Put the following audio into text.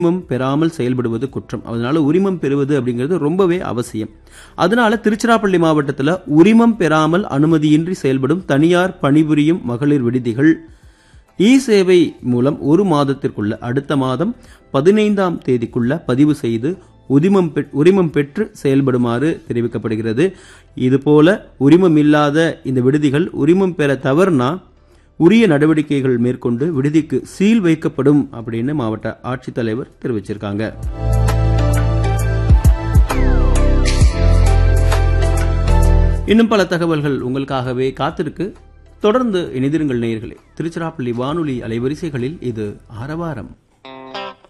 உரிமம் பெறாமல் செயல்படுவது குற்றம் அதனால உரிமம் பெறுவது அப்படிங்கிறது ரொம்பவே அவசியம் அதனால திருச்சிராப்பள்ளி மாவட்டத்தில் உரிமம் பெறாமல் அனுமதியின்றி செயல்படும் தனியார் பணிபுரியும் மகளிர் விடுதிகள் இ சேவை மூலம் ஒரு மாதத்திற்குள்ள அடுத்த மாதம் பதினைந்தாம் தேதிக்குள்ள பதிவு செய்து உரிமம் பெற்- உரிமம் பெற்று செயல்படுமாறு தெரிவிக்கப்படுகிறது இதுபோல உரிமம் இல்லாத இந்த விடுதிகள் உரிமம் பெற தவறுனா உரிய நடவடிக்கைகள் மேற்கொண்டு விடுதிக்கு சீல் வைக்கப்படும் அப்படின்னு மாவட்ட ஆட்சித்தலைவர் தெரிவிச்சிருக்காங்க இன்னும் பல தகவல்கள் உங்களுக்காகவே காத்திருக்கு தொடர்ந்து இணைந்திருங்கள் நேயர்களே திருச்சிராப்பள்ளி வானொலி அலைவரிசைகளில் இது ஆரவாரம்